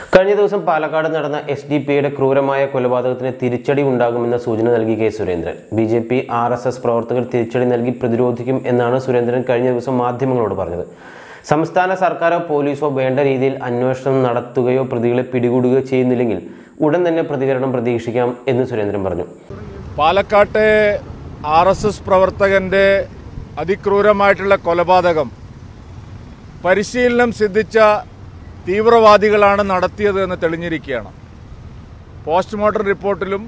കഴിഞ്ഞ ദിവസം പാലക്കാട് നടന്ന എസ് ഡി പിയുടെ ക്രൂരമായ കൊലപാതകത്തിന് തിരിച്ചടി ഉണ്ടാകുമെന്ന സൂചന നൽകി K Surendran B J P R S S പ്രവർത്തകർ തിരിച്ചടി നൽകി പ്രതിരോധിക്കും എന്നാണ് സുരേന്ദ്രൻ കഴിഞ്ഞ ദിവസം മാധ്യമങ്ങളോട് പറഞ്ഞത് സംസ്ഥാന സർക്കാരോ പോലീസോ വേണ്ട രീതിയിൽ അന്വേഷണം നടത്തുകയോ പ്രതികളെ പിടികൂടുകയോ ചെയ്യുന്നില്ലെങ്കിൽ ഉടൻ തന്നെ പ്രതികരണം പ്രതീക്ഷിക്കാം എന്ന് സുരേന്ദ്രൻ പറഞ്ഞു പാലക്കാട്ടെ ആർ എസ് എസ് പ്രവർത്തകന്റെ അതിക്രൂരമായിട്ടുള്ള കൊലപാതകം പരിശീലനം സിദ്ധിച്ച തീവ്രവാദികളാണ് നടത്തിയത് എന്ന് തെളിഞ്ഞിരിക്കുകയാണ് പോസ്റ്റ്മോർട്ടം റിപ്പോർട്ടിലും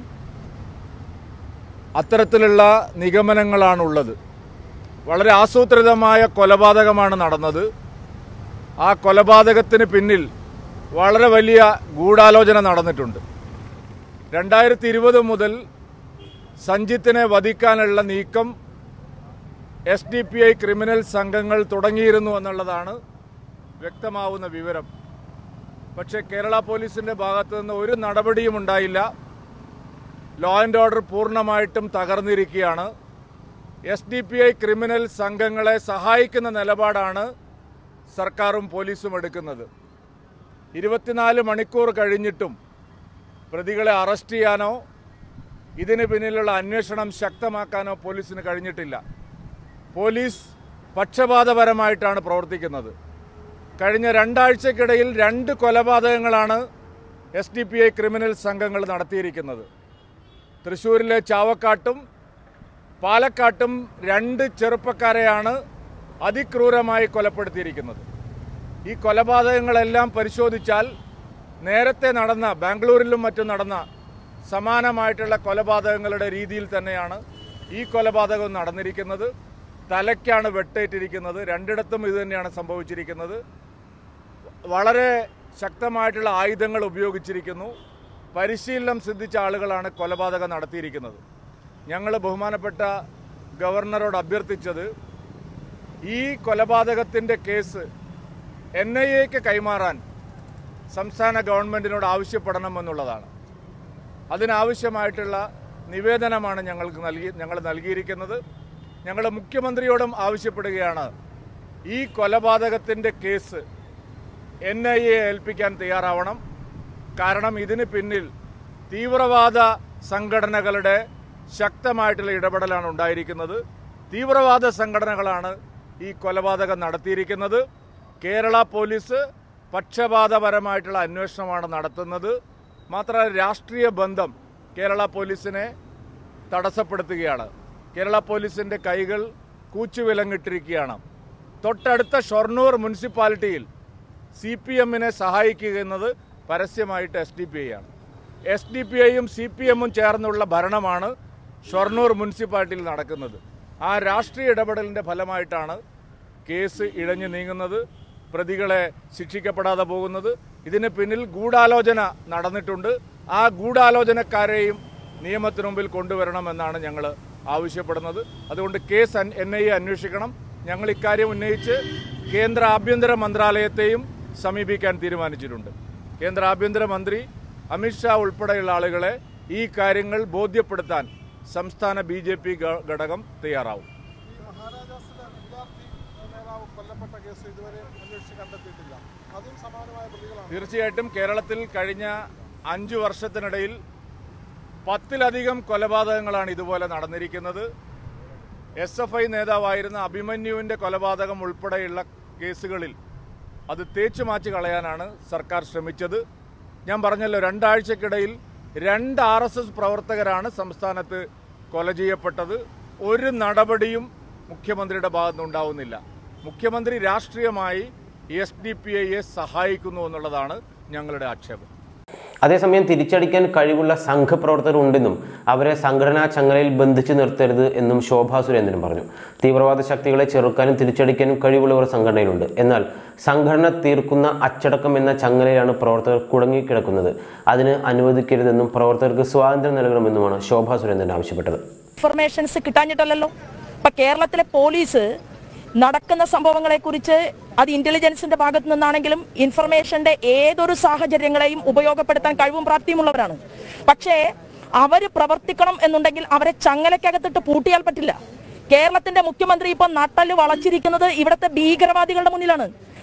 അത്തരത്തിലുള്ള നിഗമനങ്ങളാണുള്ളത് വളരെ ആസൂത്രിതമായ കൊലപാതകമാണ് നടന്നത് ആ കൊലപാതകത്തിന് പിന്നിൽ വളരെ വലിയ ഗൂഢാലോചന നടന്നിട്ടുണ്ട് രണ്ടായിരത്തി ഇരുപത് മുതൽ സഞ്ജിത്തിനെ വധിക്കാനുള്ള നീക്കം S D P I criminal സംഘങ്ങൾ തുടങ്ങിയിരുന്നു എന്നുള്ളതാണ് വ്യക്തമാവുന്ന വിവരം പക്ഷേ കേരള പോലീസിന്റെ ഭാഗത്തു നിന്ന് ഒരു നടപടിയും ഉണ്ടായില്ല ലോ ആൻഡ് ഓർഡർ പൂർണ്ണമായിട്ടും തകർന്നിരിക്കുകയാണ് S D P I criminal സംഘങ്ങളെ സഹായിക്കുന്ന നിലപാടാണ് സർക്കാരും പോലീസും എടുക്കുന്നത് ഇരുപത്തിനാല് മണിക്കൂർ കഴിഞ്ഞിട്ടും പ്രതികളെ അറസ്റ്റ് ചെയ്യാനോ ഇതിന് പിന്നിലുള്ള അന്വേഷണം ശക്തമാക്കാനോ പോലീസിന് കഴിഞ്ഞിട്ടില്ല പോലീസ് പക്ഷപാതപരമായിട്ടാണ് പ്രവർത്തിക്കുന്നത് കഴിഞ്ഞ രണ്ടാഴ്ചക്കിടയിൽ രണ്ട് കൊലപാതകങ്ങളാണ് S D P I criminal സംഘങ്ങൾ നടത്തിയിരിക്കുന്നത് തൃശ്ശൂരിലെ ചാവക്കാട്ടും പാലക്കാട്ടും രണ്ട് ചെറുപ്പക്കാരെയാണ് അതിക്രൂരമായി കൊലപ്പെടുത്തിയിരിക്കുന്നത് ഈ കൊലപാതകങ്ങളെല്ലാം പരിശോധിച്ചാൽ നേരത്തെ നടന്ന ബാംഗ്ലൂരിലും മറ്റും നടന്ന സമാനമായിട്ടുള്ള കൊലപാതകങ്ങളുടെ രീതിയിൽ തന്നെയാണ് ഈ കൊലപാതകം നടന്നിരിക്കുന്നത് തലയ്ക്കാണ് വെട്ടേറ്റിരിക്കുന്നത് രണ്ടിടത്തും ഇത് തന്നെയാണ് സംഭവിച്ചിരിക്കുന്നത് വളരെ ശക്തമായിട്ടുള്ള ആയുധങ്ങൾ ഉപയോഗിച്ചിരിക്കുന്നു പരിശീലനം സിദ്ധിച്ച ആളുകളാണ് കൊലപാതകം നടത്തിയിരിക്കുന്നത് ഞങ്ങൾ ബഹുമാനപ്പെട്ട ഗവർണറോട് അഭ്യർത്ഥിച്ചത് ഈ കൊലപാതകത്തിൻ്റെ കേസ് എൻ ഐ എക്ക് കൈമാറാൻ സംസ്ഥാന ഗവൺമെൻറ്റിനോട് ആവശ്യപ്പെടണമെന്നുള്ളതാണ് അതിനാവശ്യമായിട്ടുള്ള നിവേദനമാണ് ഞങ്ങൾക്ക് നൽകി ഞങ്ങൾ നൽകിയിരിക്കുന്നത് ഞങ്ങൾ മുഖ്യമന്ത്രിയോടും ആവശ്യപ്പെടുകയാണ് ഈ കൊലപാതകത്തിൻ്റെ കേസ് എൻ ഐ എ ഏൽപ്പിക്കാൻ തയ്യാറാവണം കാരണം ഇതിന് പിന്നിൽ തീവ്രവാദ സംഘടനകളുടെ ശക്തമായിട്ടുള്ള ഇടപെടലാണ് ഉണ്ടായിരിക്കുന്നത് തീവ്രവാദ സംഘടനകളാണ് ഈ കൊലപാതകം നടത്തിയിരിക്കുന്നത് കേരള പോലീസ് പക്ഷപാതപരമായിട്ടുള്ള അന്വേഷണമാണ് നടത്തുന്നത് മാത്രമല്ല രാഷ്ട്രീയ ബന്ധം കേരള പോലീസിനെ തടസ്സപ്പെടുത്തുകയാണ് കേരള പോലീസിന്റെ കൈകൾ കൂച്ചുവിലങ്ങിട്ടിരിക്കുകയാണ് തൊട്ടടുത്ത ഷൊർണൂർ മുനിസിപ്പാലിറ്റിയിൽ സി പി എമ്മിനെ സഹായിക്കുക എന്നത് പരസ്യമായിട്ട് എസ് ഡി പി ഐ ആണ് എസ് ഡി പി ഐയും സി പി എമ്മും ചേർന്നുള്ള ഭരണമാണ് ഷൊർണൂർ മുനിസിപ്പാലിറ്റിയിൽ നടക്കുന്നത് ആ രാഷ്ട്രീയ ഇടപെടലിന്റെ ഫലമായിട്ടാണ് കേസ് ഇഴഞ്ഞു നീങ്ങുന്നത് പ്രതികളെ ശിക്ഷിക്കപ്പെടാതെ പോകുന്നത് ഇതിന് പിന്നിൽ ഗൂഢാലോചന നടന്നിട്ടുണ്ട് ആ ഗൂഢാലോചനക്കാരെയും നിയമത്തിന് മുമ്പിൽ കൊണ്ടുവരണമെന്നാണ് ഞങ്ങൾ ആവശ്യപ്പെടുന്നത് അതുകൊണ്ട് കേസ് എൻ ഐ എ അന്വേഷിക്കണം ഞങ്ങൾ ഇക്കാര്യം ഉന്നയിച്ച് കേന്ദ്ര ആഭ്യന്തര മന്ത്രാലയത്തെയും സമീപിക്കാൻ തീരുമാനിച്ചിട്ടുണ്ട് കേന്ദ്ര ആഭ്യന്തര മന്ത്രി അമിത്ഷാ ഉൾപ്പെടെയുള്ള ആളുകളെ ഈ കാര്യങ്ങൾ ബോധ്യപ്പെടുത്താൻ സംസ്ഥാന ബി ജെ പി ഘടകം തയ്യാറാവും ഈ മഹാരാജാസിലെ വിദ്യാർത്ഥി നേതാവ് കൊല്ലപ്പെട്ട കേസ് ഇതുവരെ അന്വേഷിച്ച് കണ്ടെത്തിയിട്ടില്ല അതും സമാനമായ പ്രതികളാണ് തീർച്ചയായിട്ടും കേരളത്തിൽ കഴിഞ്ഞ അഞ്ചു വർഷത്തിനിടയിൽ പത്തിലധികം കൊലപാതകങ്ങളാണ് ഇതുപോലെ നടന്നിരിക്കുന്നത് എസ് എഫ് ഐ നേതാവായിരുന്ന അഭിമന്യുവിന്റെ കൊലപാതകം ഉൾപ്പെടെയുള്ള കേസുകളിൽ അത് തേച്ചു മാച്ച് കളയാനാണ് സർക്കാർ ശ്രമിച്ചത് ഞാൻ പറഞ്ഞല്ലോ രണ്ടാഴ്ചക്കിടയിൽ രണ്ട് ആർ എസ് എസ് പ്രവർത്തകരാണ് സംസ്ഥാനത്ത് കൊല ചെയ്യപ്പെട്ടത് ഒരു നടപടിയും മുഖ്യമന്ത്രിയുടെ ഭാഗത്തുനിന്നുണ്ടാവുന്നില്ല മുഖ്യമന്ത്രി രാഷ്ട്രീയമായി എസ് ഡി പി ഐയെ സഹായിക്കുന്നു എന്നുള്ളതാണ് ഞങ്ങളുടെ ആക്ഷേപം അതേസമയം തിരിച്ചടിക്കാൻ കഴിവുള്ള സംഘപ്രവർത്തകർ ഉണ്ടെന്നും അവരെ സംഘടനാ ചങ്ങലയിൽ ബന്ധിച്ചു നിർത്തരുത് എന്നും ശോഭാ സുരേന്ദ്രൻ പറഞ്ഞു തീവ്രവാദ ശക്തികളെ ചെറുക്കാനും തിരിച്ചടിക്കാനും കഴിവുള്ളവർ സംഘടനയിലുണ്ട് എന്നാൽ സംഘടന തീർക്കുന്ന അച്ചടക്കം എന്ന ചങ്ങലയിലാണ് പ്രവർത്തകർ കുടുങ്ങിക്കിടക്കുന്നത് അതിന് അനുവദിക്കരുതെന്നും പ്രവർത്തകർക്ക് സ്വാതന്ത്ര്യം നൽകണമെന്നുമാണ് ശോഭാ സുരേന്ദ്രൻ ആവശ്യപ്പെട്ടത് ഇൻഫർമേഷൻസ് കിട്ടാഞ്ഞിട്ടല്ലല്ലോ ഇപ്പൊ കേരളത്തിലെ പോലീസ് നടക്കുന്ന സംഭവങ്ങളെ കുറിച്ച് അത് ഇന്റലിജൻസിന്റെ ഭാഗത്തു നിന്നാണെങ്കിലും ഇൻഫർമേഷന്റെ ഏതൊരു സാഹചര്യങ്ങളെയും ഉപയോഗപ്പെടുത്താൻ കഴിവും പ്രാപ്തിയുമുള്ളവരാണ് പക്ഷേ അവര് പ്രവർത്തിക്കണം എന്നുണ്ടെങ്കിൽ അവരെ ചങ്ങലക്കകത്തിട്ട് പൂട്ടിയാൽ പറ്റില്ല കേരളത്തിന്റെ മുഖ്യമന്ത്രി ഇപ്പൊ നട്ടല് വളച്ചിരിക്കുന്നത് ഇവിടുത്തെ ഭീകരവാദികളുടെ മുന്നിലാണ്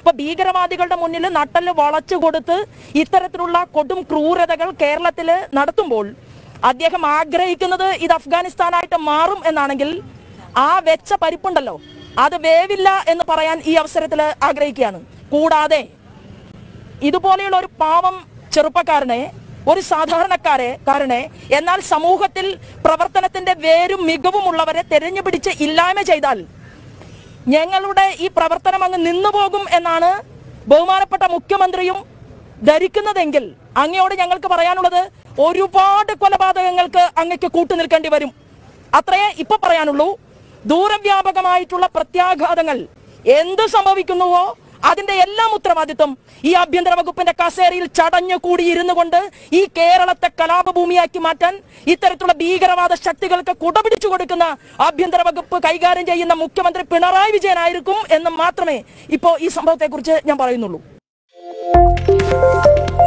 ഇപ്പൊ ഭീകരവാദികളുടെ മുന്നിൽ നട്ടല് വളച്ചു കൊടുത്ത് ഇത്തരത്തിലുള്ള കൊടും ക്രൂരതകൾ കേരളത്തിൽ നടത്തുമ്പോൾ അദ്ദേഹം ആഗ്രഹിക്കുന്നത് ഇത് അഫ്ഗാനിസ്ഥാനായിട്ട് മാറും എന്നാണെങ്കിൽ ആ വെച്ച പരിപ്പുണ്ടല്ലോ അത് വേവില്ല എന്ന് പറയാൻ ഈ അവസരത്തിൽ ആഗ്രഹിക്കുകയാണ് കൂടാതെ ഇതുപോലെയുള്ള ഒരു പാവം ചെറുപ്പക്കാരനെ ഒരു സാധാരണക്കാരെ കാരനെ എന്നാൽ സമൂഹത്തിൽ പ്രവർത്തനത്തിന്റെ വേരും മികവുമുള്ളവരെ തെരഞ്ഞു പിടിച്ച് ഇല്ലായ്മ ചെയ്താൽ ഞങ്ങളുടെ ഈ പ്രവർത്തനം അങ്ങ് നിന്നുപോകും എന്നാണ് ബഹുമാനപ്പെട്ട മുഖ്യമന്ത്രിയും ധരിക്കുന്നതെങ്കിൽ അങ്ങയോട് ഞങ്ങൾക്ക് പറയാനുള്ളത് ഒരുപാട് കൊലപാതകങ്ങൾക്ക് അങ്ങക്ക് കൂട്ടുനിൽക്കേണ്ടി വരും അത്രയേ ഇപ്പൊ പറയാനുള്ളൂ ദൂരവ്യാപകമായിട്ടുള്ള പ്രത്യാഘാതങ്ങൾ എന്ത് സംഭവിക്കുന്നുവോ അതിന്റെ എല്ലാം ഉത്തരവാദിത്വം ഈ ആഭ്യന്തര വകുപ്പിന്റെ കസേരയിൽ ചടഞ്ഞു കൂടി ഇരുന്നു കൊണ്ട് ഈ കേരളത്തെ കലാപഭൂമിയാക്കി മാറ്റാൻ ഇത്തരത്തിലുള്ള ഭീകരവാദ ശക്തികൾക്ക് കുടപിടിച്ചു കൊടുക്കുന്ന ആഭ്യന്തര വകുപ്പ് കൈകാര്യം ചെയ്യുന്ന മുഖ്യമന്ത്രി പിണറായി വിജയനായിരിക്കും എന്ന് മാത്രമേ ഇപ്പോ ഈ സംഭവത്തെക്കുറിച്ച് ഞാൻ പറയുന്നുള്ളൂ